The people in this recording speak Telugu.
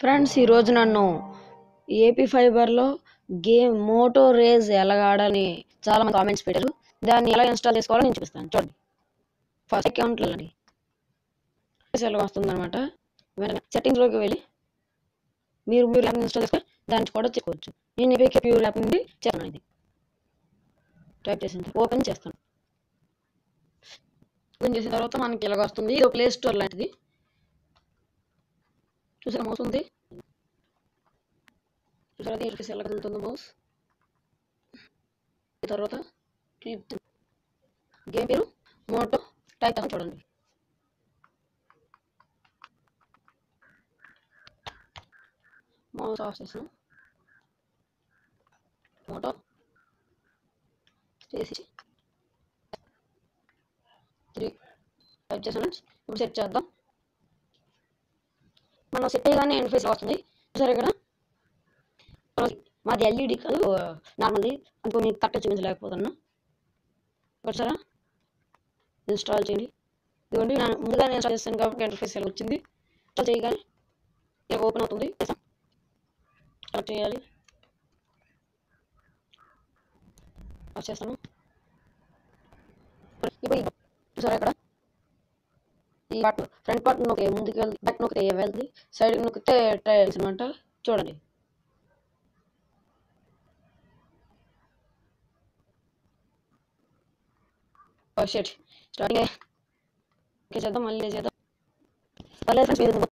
ఫ్రెండ్స్ ఈరోజు నన్ను ఏపీ ఫైబర్లో గేమ్ మోటో రేజ్ ఎలా ఆడాలని చాలా మంది కామెంట్స్ పెట్టారు దాన్ని ఎలా ఇన్స్టాల్ చేసుకోవాలో నేను చూపిస్తాను చూడండి ఫస్ట్ అకౌంట్లో వెళ్ళండి ఎలా వస్తుంది అనమాట వెంటనే సెట్టింగ్స్లోకి వెళ్ళి మీరు మీరు యాప్ ఇన్స్టాల్ చేసుకొని దాన్ని కూడా చేసుకోవచ్చు నేను ఏపీకే ప్యూర్ యాప్ నుండి చేస్తాను ఇది టైప్ చేసిన ఓపెన్ చేస్తాను ఓపెన్ చేసిన తర్వాత మనకి ఇలాగ వస్తుంది ఇది ప్లే స్టోర్ లాంటిది చూసారా మౌస్ ఉంది చూసారా ఇంటర్ఫేస్ ఎలా కదులుతుందో మౌస్ తర్వాత క్లిక్ గేమ్ పేరు మోటో టైప్ చేస్తాను చూడండి మౌస్ ఆఫ్ చేసాను మోటో చేసి త్రీ టైప్ చేసాను ఇప్పుడు సెట్ చేద్దాం మనం సెట్ అయ్యగానే ఇంటర్ఫేస్ వస్తుంది సరే ఇక్కడ మాది ఎల్ఈడి కాదు నార్మల్ది అందుకో మీకు కరెక్ట్ చూపించలేకపోతున్నా ఒకసారా ఇన్స్టాల్ చేయండి ఇదిగోండి నేను ముందుగానే ఇన్స్టాల్ చేస్తాను కాబట్టి ఇంటర్ఫేస్ ఇలా వచ్చింది ఇన్స్టాల్ చేయగానే ఇలా ఓపెన్ అవుతుంది కరెక్ట్ చేయాలి ఆఫ్ చేస్తాను ఇప్పుడు చూసారా ఇక్కడ ఈ పార్ట్ ఫ్రంట్ పార్ట్ నొక్కి ముందుకు వెళ్తే బ్యాక్ నొక్కితే వెళ్తుంది సైడ్ నొక్కితే ట్రయల్స్ అనమాట చూడండి షర్ట్ స్టార్టింగ్ ఓకే చేద్దాం మళ్ళీ చేద్దాం పర్లేదు ఫ్రెండ్స్ మీరు